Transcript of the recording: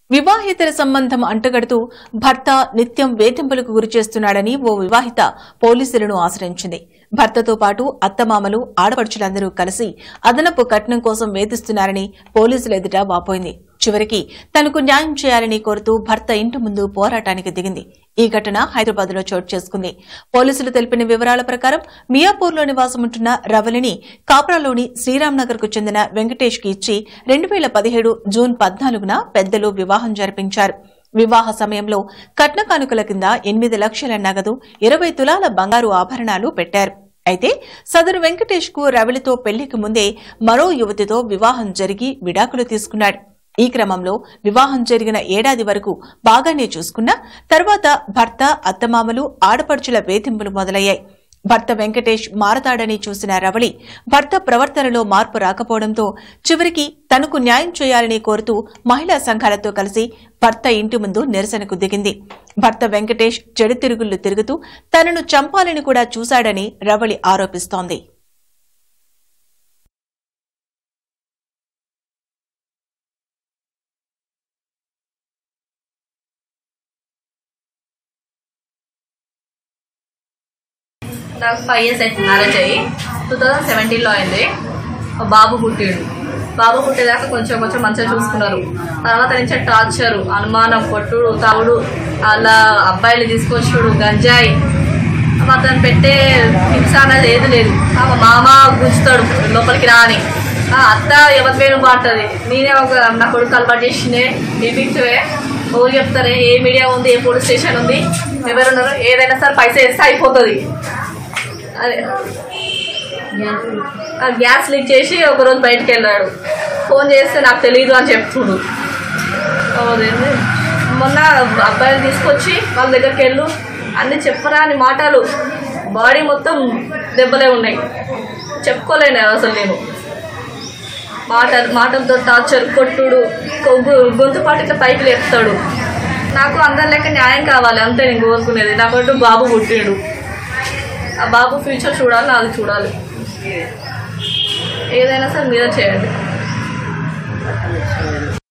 వివాహేతర సంబంధం అంటగడుతూ భర్త నిత్యం వేధింపులకు గురి చేస్తున్నాడని ఓ వివాహిత పోలీసులను ఆశ్రయించింది భర్తతో పాటు అత్తమామలు ఆడపడుచులందరూ కలిసి అదనపు కట్నం కోసం వేధిస్తున్నారని పోలీసుల ఎదుట వాపోయింది చివరికి తనకు న్యాయం చేయాలని కోరుతూ భర్త ఇంటి ముందు పోరాటానికి దిగింది ఈ ఘటన హైదరాబాద్ లో చోటు చేసుకుంది పోలీసులు తెలిపిన వివరాల ప్రకారం మియాపూర్లో నివాసముంటున్న రవలిని కాప్రాలోని శ్రీరామ్నగర్ కు చెందిన వెంకటేష్ కి ఇచ్చి రెండు వేల పదిహేడు జూన్ పద్నాలుగున పెద్దలు వివాహం జరిపించారు వివాహ సమయంలో కట్న కానుకల కింద ఎనిమిది లక్షల నగదు ఇరవై తులాల బంగారు ఆభరణాలు పెట్టారు అయితే సదరు వెంకటేష్ కు రవలితో పెళ్లికి ముందే మరో యువతితో వివాహం జరిగి విడాకులు తీసుకున్నాడు ఈ క్రమంలో వివాహం జరిగిన ఏడాది వరకు బాగానే చూసుకున్నా తర్వాత భర్త అత్తమామలు ఆడపడుచుల వేధింపులు మొదలయ్యాయి భర్త వెంకటేష్ మారతాడని చూసిన రవళి భర్త ప్రవర్తనలో మార్పు రాకపోవడంతో చివరికి తనకు న్యాయం చేయాలని కోరుతూ మహిళా సంఘాలతో కలిసి భర్త ఇంటి ముందు నిరసనకు దిగింది భర్త వెంకటేష్ చెడు తిరుగుళ్లు తిరుగుతూ తనను చంపాలని కూడా చూశాడని రవళి ఆరోపిస్తోంది నాకు ఫైవ్ ఇయర్స్ అయితే మ్యారేజ్ అయ్యి టూ థౌజండ్ సెవెంటీన్లో అయింది ఒక బాబు పుట్టిండు బాబు పుట్టేదాకా కొంచెం కొంచెం మంచిగా చూసుకున్నారు తర్వాత నుంచి టార్చర్ అనుమానం కొట్టుడు తావుడు అలా అబ్బాయిలు తీసుకొచ్చుడు గంజాయి అతను పెట్టే హింస అనేది ఏది లేదు ఆ మా మామ గుంజుతాడు లోపలికి రాని ఆ అత్త ఎవరి పేరు బాగుంటుంది నేనే ఒక నా కొడుకు అలవాటు చేసిందే పిలిపించవే ఎవరు చెప్తారే ఏ మీడియా ఉంది ఏ పోలీస్ స్టేషన్ ఉంది ఎవరున్నారు ఏదైనా సరే పైసా వేస్తే అయిపోతుంది అదే ఆ గ్యాస్ లీక్ చేసి ఒకరోజు బయటికి వెళ్ళాడు ఫోన్ చేస్తే నాకు తెలియదు అని చెప్తుడు అదేంది మొన్న అబ్బాయిలు తీసుకొచ్చి వాళ్ళ దగ్గరికి వెళ్ళు అన్ని చెప్పరాని మాటలు బాడీ మొత్తం దెబ్బలే ఉన్నాయి చెప్పుకోలేను అసలు నేను మాట మాటలతో టార్చర్ కొట్టుడు కొవ్వు గొంతు పాటు ఇట్లా పైకి లేపుతాడు నాకు అందరి లెక్క న్యాయం కావాలి అంతే నేను కోరుకునేది నాకంటూ బాబు పుట్టిండు ఆ బాబు ఫ్యూచర్ చూడాలి నాది చూడాలి ఏదైనా సరే మీద చేయండి